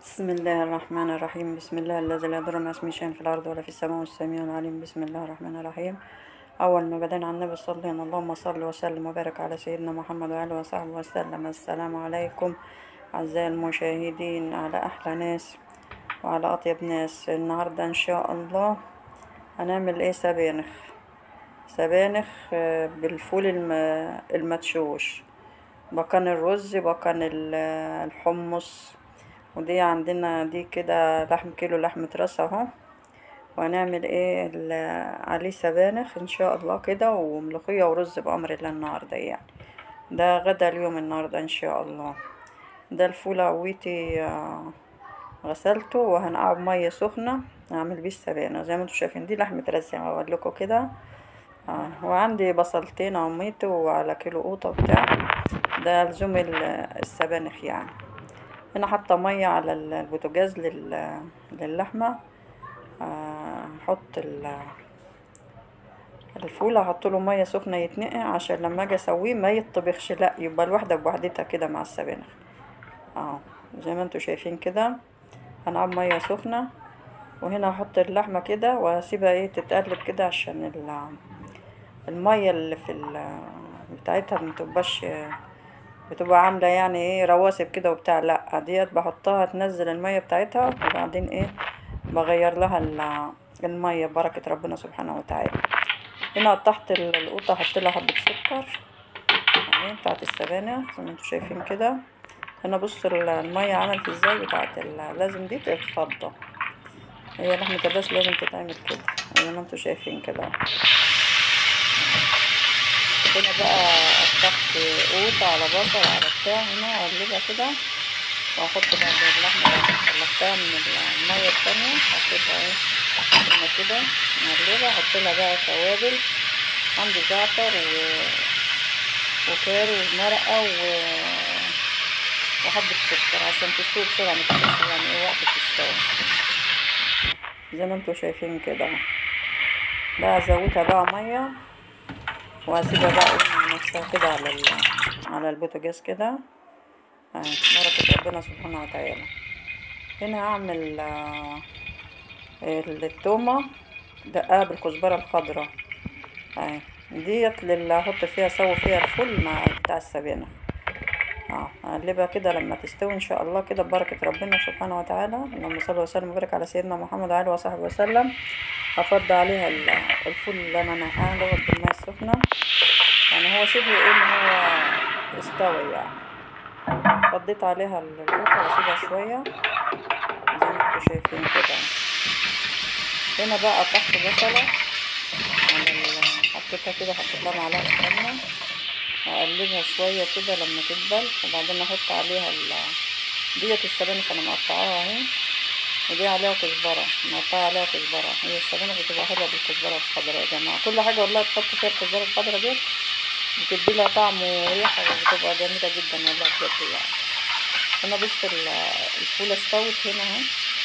بسم الله الرحمن الرحيم بسم الله الذي لا يضر مع اسمه شيء في الأرض ولا في السماء والسميع العليم بسم الله الرحمن الرحيم أول ما بدأنا على النبي صلى الله عليه وسلم اللهم صل وسلم وبارك على سيدنا محمد وآله وصحبه وسلم السلام عليكم أعزائي المشاهدين على أحلى ناس وعلى أطيب ناس النهاردة إن شاء الله هنعمل إيه سبانخ سبانخ آه، بالفول الم- المدشوش بكان الرز بكان ال- الحمص ودي عندنا دي كده لحم كيلو لحمة راس اهو وهنعمل ايه ال- عليه سبانخ ان شاء الله كده وملوخية ورز بأمر الله النهاردة يعني ده غدا اليوم النهاردة ان شاء الله ده الفول عويتي آه، غسلته وهنقعه بمية سخنة هعمل بيه السبانخ زي ما انتوا شايفين دي لحمة راس يعني هقول لكم كده آه. وعندي بصلتين عميته وعلى كيلو قوطة بتاع ده لزوم ال- السبانخ يعني هنا حاطة مية على ال- البوتاجاز لل- للحمة آه، هحط ال- الفول هحط له مية سخنة يتنقع عشان لما اجي اسويه ما يطبخش لا يبقى الواحدة بوحدتها كده مع السبانخ اهو زي ما انتوا شايفين كده هنعب مية سخنة وهنا هحط اللحمة كده وهسيبها ايه تتقلب كده عشان ال- المية اللي في ال- بتاعتها متبقاش بتبقى عاملة يعني ايه رواسب كده وبتاع لا ديت بحطها تنزل المية بتاعتها وبعدين ايه بغير لها ال- المية بركة ربنا سبحانه وتعالى هنا تحت ال- القوطة حط لها حبة سكر اهي بتاعت السبانخ زي ما انتوا شايفين كده هنا بص ال- المية عملت ازاي بتاعت ال- لازم دي تتفضى هي لحمة الراس لازم تتعمل كده زي ما انتوا شايفين كده هنا بقى تحت قوطة على بصل على بتاع هنا اقلبها كده واحط بقى اللحمة اللي طلعتها من المية التانية حطيتها ايه هنا كده مقلبة احط لها بقى توابل عندي زعتر و... وكاري ومرقة و... وحبة سكر عشان تستوي بسرعة متاخدش يعني ايه وقت في السوا زي ما انتوا شايفين كده بقى ازودها بقى مية واسيبها بقى ايه مع نفسها كده على ال... على البوتاجاز كده اهي بركة ربنا سبحانه وتعالى هنا هعمل آه، التومة دقها بالكزبرة الخضراء اهي ديت اللي هحط فيها اسوي فيها الفول مع بتاع السبانخ اه اقلبها كده لما تستوي ان شاء الله كده ببركة ربنا سبحانه وتعالى اللهم صل وسلم وبارك على سيدنا محمد وعلى اله وصحبه وسلم هفض عليها ال- الفول اللي انا نقعاه دوت بالماء السخنة يعني هو شبه ايه ان هو استوى يعني فضيت عليها القوطة واسيبها شوية زي ما انتوا شايفين كده هنا بقى تحت بصلة على ال- حطيتها كده حطيت لها معلقة سمنة اقلبها شوية كده لما تدبل وبعدين احط عليها ال ديت السبانخ انا مقطعاها اهي ودي عليها كزبرة مقطعة عليها كزبرة هي السبانخ بتبقى حلوة بالكزبرة الخضراء يا جماعة كل حاجة والله تحط فيها الكزبرة الخضراء ديت بتدي لها طعم وريحة وبتبقى جميلة جدا والله بجد يعني هنا بص ال- الفولة استوت هنا اهي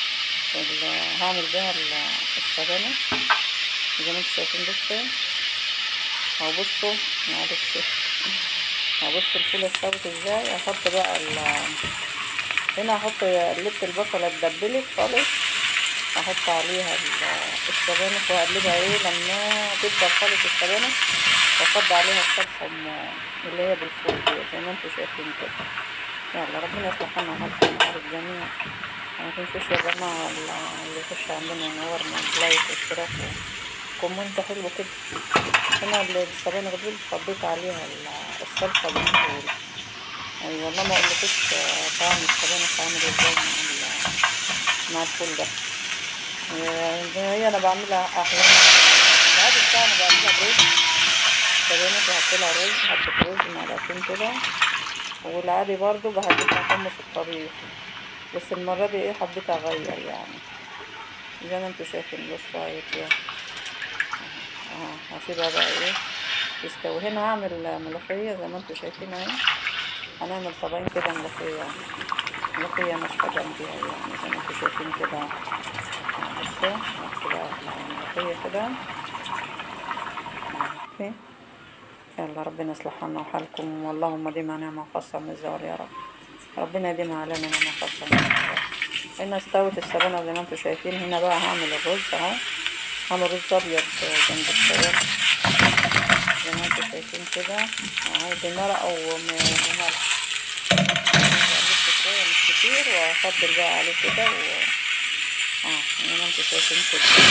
ال- هعمل بيها ال- السبانخ زي ما انتوا شايفين بصوا اهو بصوا معلش اهو بصوا الفولة استوت ازاي احط بقى ال هنا احط قلبت البصلة اتدبلت خالص احط عليها ال- السبانخ واقلبها ايه لما تدبل خالص السبانخ واحط عليها الصلصة الم- اللي هي بالفول دي زي ما انتوا شايفين كده يلا ربنا يصلح لنا وحالكم وحال الجميع ما تنسوش يا جماعة ال- اللي يخش عندنا ينورنا لايك واشتراك وكومنت حلو كده هنا السبانخ دول فضيت عليها ال- الصلصة بالفول اي والله ما اقولكوش طعم السبانخ عامل ازاي مع ال- مع الفول ده آه، هي انا بعملها احيانا العادي بتاعنا بعملها برز سبانخ بحط لها رز حبة رز معلقتين كده والعادي برضو بحبها حمص الطبيخ بس المرة دي ايه حبيت اغير يعني زي ما انتوا شايفين بصوا اهي كده اه هسيبها بقى ايه تستوي هنا هعمل ملوخية زي ما انتوا شايفين اهي هنعمل طبقين كده ملوخية ملوخية ناشفة جنبيها يعني زي ما انتوا شايفين كده آه، بصوا نحط بقى الملوخية كده آه، يلا ربنا يصلح لنا وحالكم واللهم ديما نعمة خاصة من الزوال يا رب ربنا يديمها علينا نعمة خاصة من الزوال هنا استوت السبانخ زي ما انتم شايفين هنا بقى هعمل الرز اهو هعمل رز ابيض جنب الشباب زي ما انتم شايفين كده اهو بمرق او م- بملح قلبت شوية مش كتير وافضل بقى عليه كده و اه زي ما انتم شايفين كده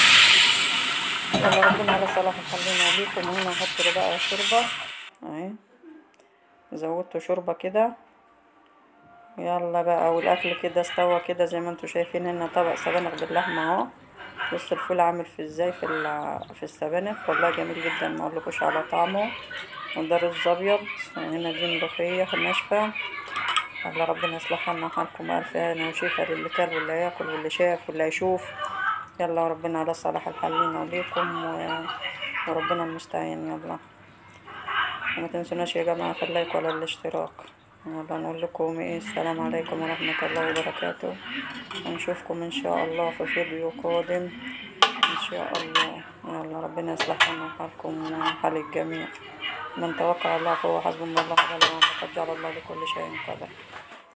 يلا ربنا على صلاح يخلينا ليكم هنا هحط له بقى شوربة اهي زودت شوربة كده يلا بقى والاكل كده استوى كده زي ما انتم شايفين هنا طبق سبانخ باللحمة اهو بص الفول عامل في ازاي في ال- في السبانخ والله جميل جدا ما اقولكوش على طعمه وده رز ابيض هنا دي ملوخية ناشفة الله ربنا يصلح لنا حالكم ألف هنا وشفا للي كل واللي ياكل واللي شاف واللي يشوف يلا وربنا على صالح الحالين وليكم و... وربنا المستعين يلا وما تنسوناش يا جماعة في اللايك ولا الاشتراك يلا نقول لكم ايه السلام عليكم ورحمة الله وبركاته ونشوفكم ان شاء الله في فيديو قادم ان شاء الله يلا ربنا يصلح لنا حالكم وحال الجميع من توكل على الله فهو حسبنا الله ونعم الوكيل قد جعل الله لكل شيء قدر